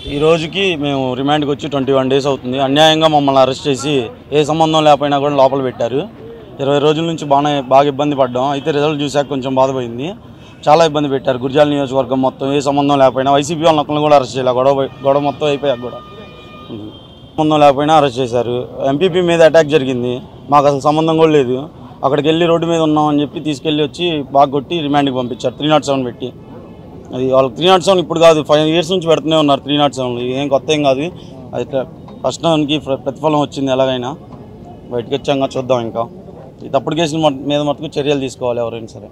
ఈ రోజుకి మేము రిమాండ్కి వచ్చి ట్వంటీ వన్ డేస్ అవుతుంది అన్యాయంగా మమ్మల్ని అరెస్ట్ చేసి ఏ సంబంధం లేకపోయినా కూడా లోపల పెట్టారు ఇరవై రోజుల నుంచి బాగానే బాగా ఇబ్బంది పడ్డాం అయితే రిజల్ట్ చూశాక కొంచెం బాధపోయింది చాలా ఇబ్బంది పెట్టారు గురిజాల నియోజకవర్గం మొత్తం ఏ సంబంధం లేకపోయినా వైసీపీ వాళ్ళని ఒక్కరిని కూడా అరెస్ట్ చేయాలి గొడవ గొడవ మొత్తం అయిపోయాక కూడా సంబంధం లేకపోయినా అరెస్ట్ చేశారు ఎంపీపీ మీద అటాక్ జరిగింది మాకు అసలు సంబంధం కూడా లేదు అక్కడికి వెళ్ళి రోడ్డు మీద ఉన్నాం అని చెప్పి తీసుకెళ్ళి వచ్చి బాగా కొట్టి రిమాండ్కి పంపించారు త్రీ నాట్ సెవెన్ పెట్టి అది వాళ్ళకి త్రీ నాట్ సెవెన్ ఇప్పుడు కాదు ఫైవ్ ఇయర్స్ నుంచి పెడుతూనే ఉన్నారు త్రీ నాట్ సెవెన్ ఏం కొత్త ఏం కాదు అది ఇట్లా ఫస్ట్ దానికి ప్ర- ప్రతిఫలం వచ్చింది ఎలాగైనా బయటకు వచ్చాక చూద్దాం ఇంకా ఈ తప్పుడు కేసుల మట్- మీద మటుకు చర్యలు తీసుకోవాలి ఎవరైనా సరే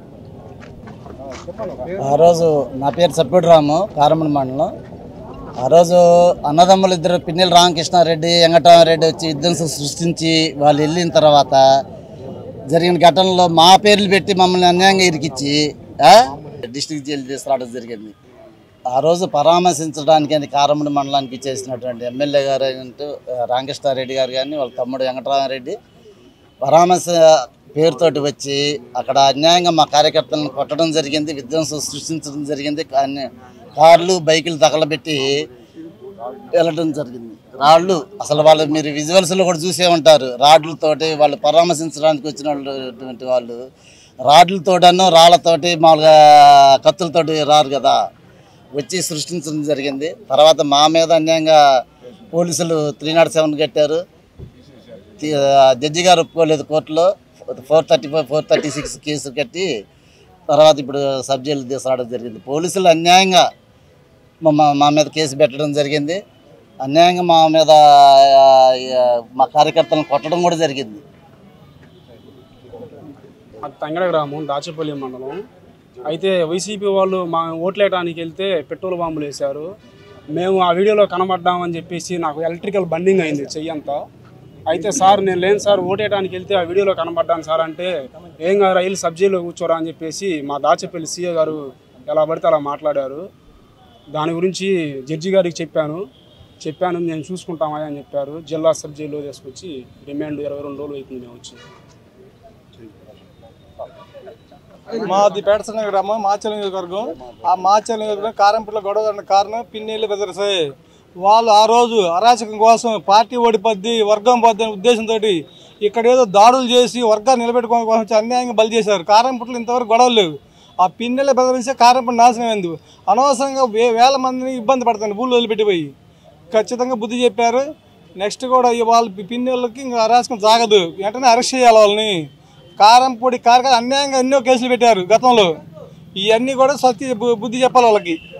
ఆ రోజు నా పేరు సప్పిడి రాము కారమణ మండలం ఆ రోజు అన్నదమ్ములు ఇద్దరు పిన్నెల రామకృష్ణారెడ్డి వెంకటరామరెడ్డి వచ్చి విధ్వంసం సృష్టించి వాళ్ళు వెళ్ళిన తర్వాత జరిగిన ఘటనలో మా పేర్లు పెట్టి మమ్మల్ని అన్యాయంగా ఇరికిచ్చి ఆ, డిస్ట్రిక్ట్ జైలు తీసుకురావడం జరిగింది ఆ రోజు పరామర్శించడానికి అని కారమణ మండలానికి చేసినటువంటి ఎమ్మెల్యే గారు అయినట్టు రామకృష్ణారెడ్డి గారు కానీ వాళ్ళ తమ్ముడు వెంకటరామరెడ్డి పరామర్శ పేరుతోటి వచ్చి అక్కడ అన్యాయంగా మా కార్యకర్తలను కొట్టడం జరిగింది విధ్వంసం సృష్టించడం జరిగింది కానీ కార్లు బైకులు తగలబెట్టి వెళ్ళడం జరిగింది రాళ్ళు అసలు వాళ్ళు మీరు విజువల్స్లో కూడా చూసే ఉంటారు రాడ్లతోటి వాళ్ళు పరామర్శించడానికి వచ్చిన వాళ్ళటువంటి వాళ్ళు రాడ్లతోటనో రాళ్లతోటి మామూలుగా కత్తులతోటి రారు కదా వచ్చి సృష్టించడం జరిగింది తర్వాత మా మీద అన్యాయంగా పోలీసులు త్రీ నాట్ సెవెన్ కట్టారు తి- జడ్జి గారు ఒప్పుకోలేదు కోర్టులో four thirty five four thirty six case కట్టి తర్వాత ఇప్పుడు సబ్ జైలు తీసుకురావడం జరిగింది పోలీసులు అన్యాయంగా మా మా మీద కేసు పెట్టడం జరిగింది అన్యాయంగా మా మీద ఆ, ఆ, మా కార్యకర్తలను కొట్టడం కూడా జరిగింది అది తంగడ గ్రామం దాచేపల్లి మండలం అయితే వైసీపీ వాళ్ళు మా ఓట్లేయడానికి వెళ్తే పెట్రోల్ బాంబులు వేశారు మేము ఆ వీడియోలో కనబడ్డామని చెప్పేసి నాకు ఎలక్ట్రికల్ బండింగ్ అయింది చెయ్యంతా అయితే సార్ నేను లేను సార్ ఓటేయడానికి వెళ్తే ఆ వీడియోలో కనబడ్డాను సార్ అంటే ఏం కాదు రైలు సబ్జీలో కూర్చోరా అని చెప్పేసి మా దాచేపల్లి సీఏ గారు ఎలా పడితే అలా మాట్లాడారు దాని గురించి జడ్జి గారికి చెప్పాను చెప్పాను నేను చూసుకుంటామా అని చెప్పారు జిల్లా సబ్ జైల్లో తీసుకొచ్చి రిమాండ్ ఇరవై రెండు రోజులు అవుతుంది మేము వచ్చి మాది పేటసంగ గ్రామం మాచల నియోజకవర్గం ఆ మాచల నియోజకవర్గం కారంపూట్ల గొడవ జరిగిన కారణం పిన్నెల్లి బెదరసే వాళ్ళు ఆ రోజు అరాచకం కోసం పార్టీ ఓడిపోద్ది వర్గం పోద్ది అనే ఉద్దేశంతో ఇక్కడ ఏదో దాడులు చేసి వర్గాన్ని నిలబెట్టుకోవడం కోసం వచ్చి అన్యాయంగా బలి చేశారు కారంపూట్లో ఇంతవరకు గొడవలు లేవు ఆ పిన్నెల బెదరిస్తే కారంపూట నాశనం అయింది అనవసరంగా వే వేల మందిని ఇబ్బంది పడుతుంది ఊళ్ళు వదిలిపెట్టిపోయి ఖచ్చితంగా బుద్ధి చెప్పారు నెక్స్ట్ కూడా ఈ వాళ్ళ పిన్నెళ్ళకి ఇంకా అరాచకం సాగదు వెంటనే అరెస్ట్ చేయాలి వాళ్ళని కారంపొడి కారకాలు అన్యాయంగా ఎన్నో కేసులు పెట్టారు గతంలో ఇవన్నీ కూడా సత్య బు- బుద్ధి చెప్పాలి వాళ్ళకి